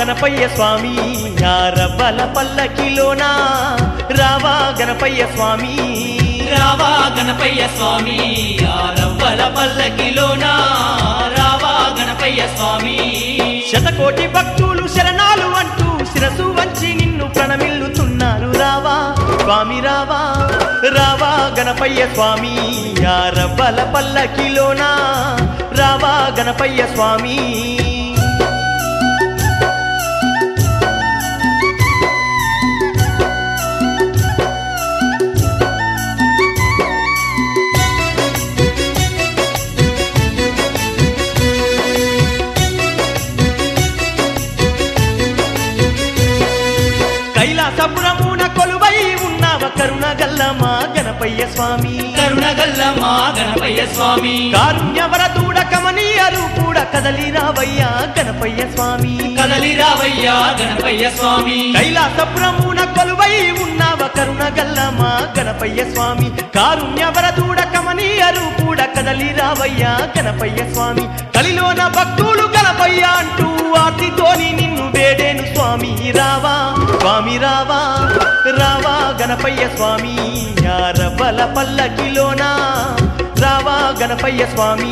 గణపయ్య స్వామి యారవ్వల పల్లకిలోనా రావా గణపయ్య స్వామి రావా గణపయ్య స్వామి ఆరవ్వల పల్లకిలోనా రావా గణపయ్య స్వామి శతకోటి భక్తులు శరణాలు అంటూ శిరసు వంచి నిన్ను ప్రణమిల్లుతున్నారు రావా స్వామి రావా రావా గణపయ్య స్వామి యారవ్వల పల్లకిలోనా రావా గణపయ్య స్వామి కైలాసపురమున కొలువై ఉన్నవ కరుణ గల్లమా గణపయ్య స్వామి కరుణగల్ల మా గణపయ్య స్వామి కారుణ్యవరదూడ కమనీయరు కూడా కదలి రావయ్యా గణపయ్య స్వామి కదలి రావయ్యా గణపయ్య స్వామి కైలాసపురమున కొలువై ఉన్నవ కరుణ గల్లమా గణపయ్య స్వామి కారుణ్యవరదూడ కమనీయరు కూడా కదలి రావయ్యా గణపయ్య స్వామి కలిలోన భక్తులు గణపయ్య అంటూ ఆర్తితోని నిన్ను వేడేను స్వామి రావా స్వామి రావా రావా గణపయ్య స్వామి యారవ్వల పల్లకిలోనా రావా గణపయ్య స్వామి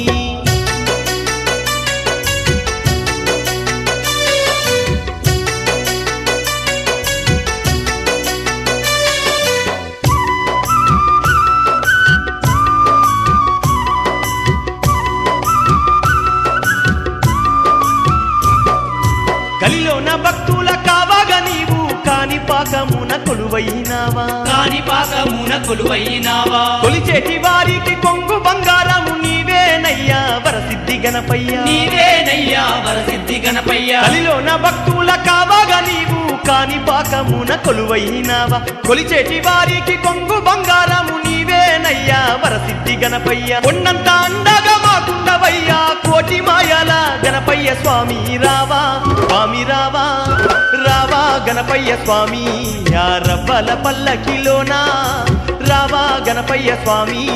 కలిలోన భక్తుల కావాగా నీవు కాని పాకమున కొలువైనావా కాని పాకమున కొలువైనావా కొలిచేటి వారికి కొంగు బంగారము నీవేనయ్యా వరసిద్ధి గణపయ్య నీవేనయ్యా వరసిద్ధి గణపయ్య కలిలోన భక్తుల కావాగా నీవు కాని పాకమున కొలువైనావా కొలిచేటి వారికి కొంగు బంగారము నీవేనయ్యా వరసిద్ధి గణపయ్య ఉన్నంత అండగా మాకుండవయ్యా కోటి మాయాల గణపయ్య స్వామి రావా స్వామి రావా రావా గణపయ్య స్వామి యారవ్వల పల్లకిలోనా రావా గణపయ్య స్వామి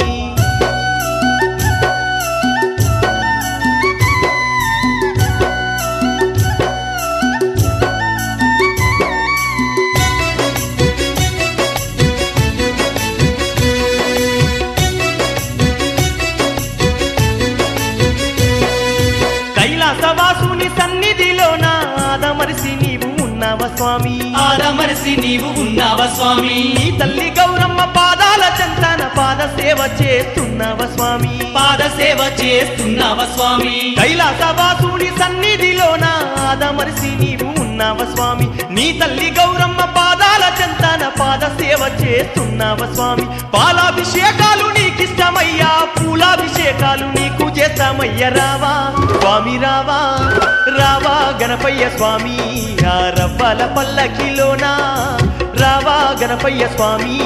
కైలాసవాసుని సన్నిధిలోన ఆదమరిసి నీవు ఉన్నావ స్వామి ఆదమరిసి నీవు ఉన్నావా స్వామి నీ తల్లి గౌరమ్మ పాదాల చెంతన పాద సేవ చేస్తున్నావ స్వామి పాద సేవ చేస్తున్నావా స్వామి కైలాసవాసుని సన్నిధిలోన ఆదమరిసి నీవు ఉన్నావ స్వామి నీ తల్లి గౌరమ్మ పాదాల చెంతన పాద సేవ చేస్తున్నావ స్వామి పాలాభిషేకాలు నీకిష్టమయ్యా పూలాభిషేకాలు నీకు చేస్తామయ్య రావా స్వామి రావా రావా గణపయ్య స్వామి రవ్వల పల్లకిలోనా రావా గణపయ్య స్వామి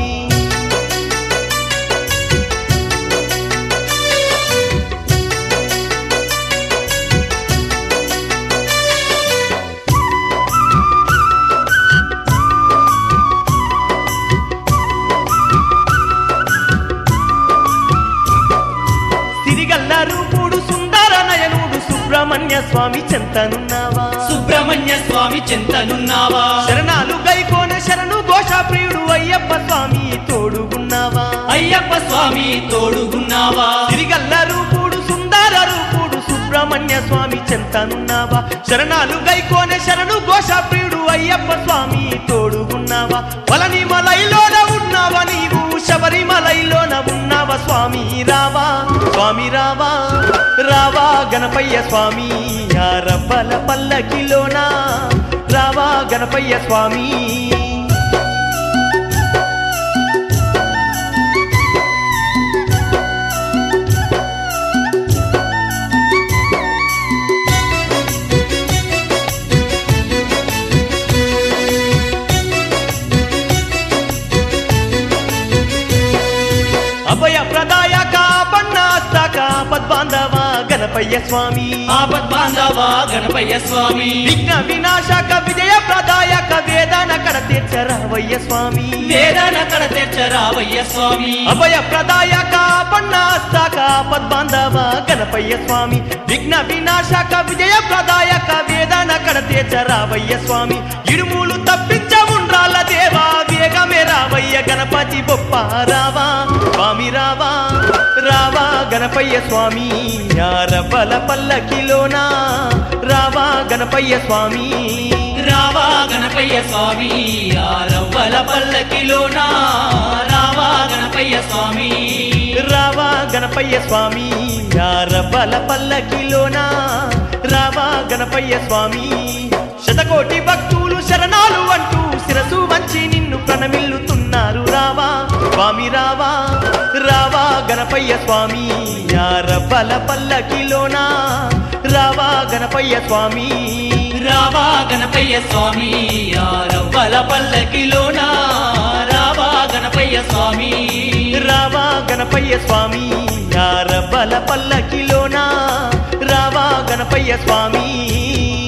సిరిగల్ల రూపుడు సుందర నయనుడు సుబ్రహ్మణ్య స్వామి చెంతనున్నావా సుబ్రహ్మణ్య స్వామి చింతనున్నావా శరణాలు గైకోన శరణు ఘోష ప్రియుడు అయ్యప్ప స్వామి తోడుగున్నావా అయ్యప్ప స్వామి తోడుగున్నావా సిరిగల్ల రూపుడు సుందర రూపుడు సుబ్రహ్మణ్య స్వామి చెంతనున్నావా శరణాలు గైకోన శరణు ఘోష ప్రియుడు అయ్యప్ప స్వామి తోడుగున్నావా పలని మలైలోన ఉన్నావా నీవు శబరిమలైలోన ఉన్నావా స్వామి రావా స్వామి రావా రావా గణపయ్య స్వామి యారవ్వల పల్లకిలోనా రావా గణపయ్య స్వామి అభయ ప్రదాయక పన్నాస్తక పద్బాంధవ గణపయ్య స్వామి ఆపద్ బాంధవా గణపయ్య స్వామి విఘ్న వినాశక విజయ ప్రదాయక వేదన కడ తీర్చరవయ్య స్వామి వేదన కడ తెచ్చరావయ్య స్వామి అభయ ప్రదాయక పన్నాస్తక పద్బాంధవ గణపయ్య గణపయ్య స్వామి విఘ్న వినాశక విజయ ప్రదాయక వేదన కడతేచ రావయ్య స్వామి ఇరుములు తప్పించ ఉండ్రాల దేవా వేగమే రావయ్య గణపతి బొప్ప రావా స్వామి రావా రావా గణపయ్య స్వామి యారవ్వల పల్లకిలోనా రావా గణపయ్య స్వామి రావా గణపయ్య స్వామి ఆరవ్వల పల్లకిలోనా రావా గణపయ్య స్వామి రావా గణపయ్య స్వామి యారవ్వల పల్లకిలోనా రావా గణపయ్య స్వామి శతకోటి భక్తులు శరణాలు అంటూ శిరసు వంచి నిన్ను ప్రణమిల్లుతున్నారు రావా స్వామి రావా రావా గణపయ్య స్వామి యారవ్వల పల్లకిలోనా రావా గణపయ్య స్వామి రావా గణపయ్య స్వామి ఆరవ్వల పల్లకిలోనా రావా గణపయ్య స్వామి రావా గణపయ్య స్వామి యారవ్వల పల్లకిలోనా రావా గణపయ్య స్వామి